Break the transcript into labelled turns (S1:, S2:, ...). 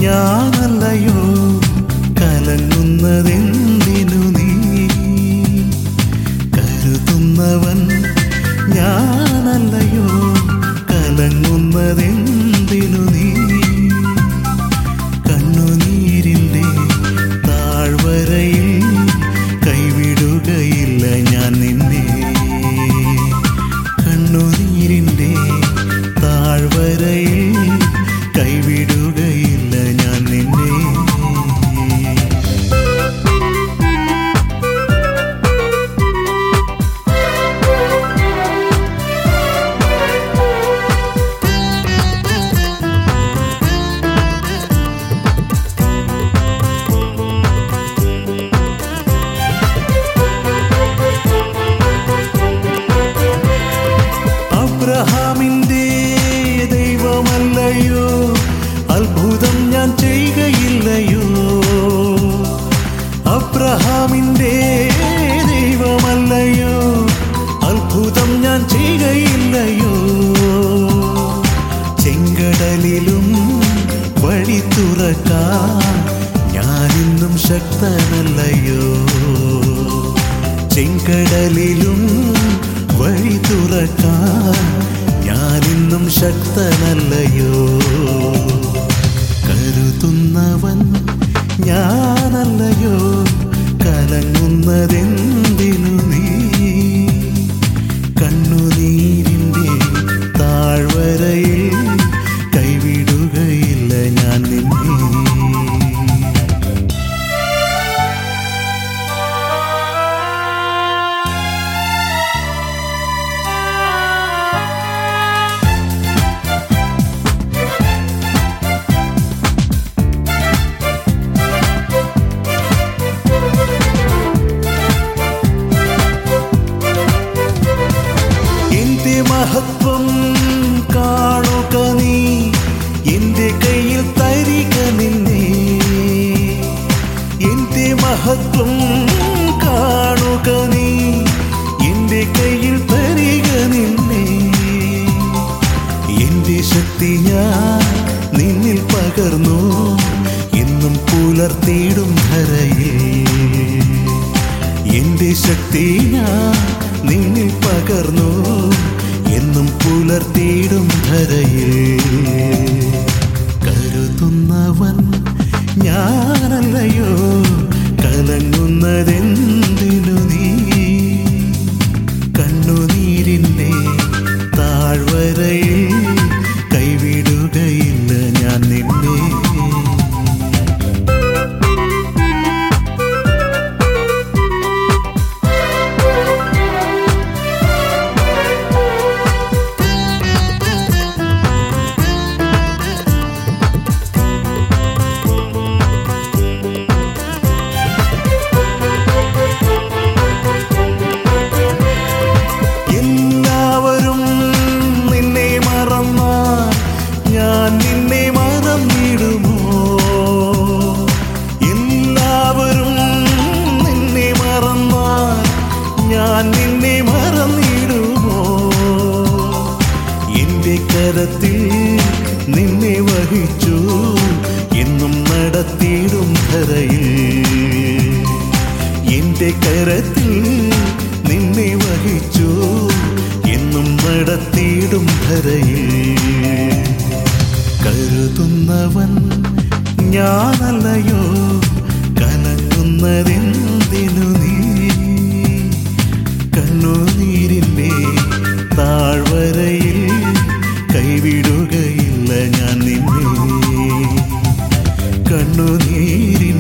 S1: ഞാനല്ലയോ കലങ്ങുന്നതെന്തിനു നീ കരുതുന്നവൻ ഞാനല്ലയോ കലങ്ങുന്നതെന്തിനു നീ കണ്ണുനീരിൻ്റെ താഴ്വരയിൽ കൈവിടുകയില്ല ഞാൻ നിന്നെ കണ്ണുനീരിൻ്റെ താഴ്വരയിൽ കൈവിടുകയില്ല ഞാൻ നിന്നെ അബ്രഹാമിന്റെ ദൈവമല്ലയോ അത്ഭുതം ഞാൻ ചെയ്യുകയില്ലയോ അബ്രഹാമിന്റെ ദൈവമല്ലയോ അത്ഭുതം ഞാൻ ചെയ്യുകയില്ലയോ ചെങ്കടലിലും വഴി തുറക്കാൻ ഞാനിന്നും ശക്തനല്ലയോ ചെങ്കടലിലും വഴി തുറക്കാൻ ഞാനിന്നും ശക്തനല്ലയോ കരുതുന്നവൻ ഞാനല്ലയോ കലങ്ങുന്നതെന്തിനു നീ കണ്ണുനീരിൻ്റെ താഴ്വരയിൽ കൈവിടുകയില്ല ഞാൻ നിന്നെ എന്റെ മഹത്വം കാണുക നീ എന്റെ കയ്യിൽ തരിക നിന്നെ എന്റെ മഹത്വം കാണുക നീ എന്റെ കയ്യിൽ തരിക നിന്നെ എന്റെ ശക്തി ഞാൻ നിന്നിൽ പകർന്നു എന്നും പുലർത്തിയിടും ധരയിൽ എന്റെ ശക്തി ഞാൻ നിന്നിൽ പകർന്നു എന്നും പുലർത്തിയിടും ധരയിൽ കരുതുന്നവൻ ഞാനല്ലയോ കലങ്ങുന്നതെന്തിനു നീ കണ്ണുനീരിൻ്റെ താഴ്വരയിൽ കൈവിടുകയില്ല ഞാൻ നിന്നെ എല്ലാവരും നിന്നെ മറന്നാൽ ഞാൻ നിന്നെ മറന്നിടുമോ എല്ലാവരും നിന്നെ മറന്നാൽ ഞാൻ നിന്നെ മറന്നിടുമോ എന്റെ കരത്തിൽ നിന്നെ വഹിച്ചു എന്നും നടത്തിയിടും ധരയിൽ എന്റെ കരത്തിൽ നിന്നെ വഹിച്ചു എന്നും നടത്തിയിടും ധരയിൽ കരുതുന്നവൻ ഞാനല്ലയോ കലങ്ങുന്നതെന്തിനു നീ കണ്ണുനീരിൻ്റെ താഴ്വരയിൽ കൈവിടുകയില്ല ഞാൻ നിന്നെ കണ്ണുനീരിൻ്റെ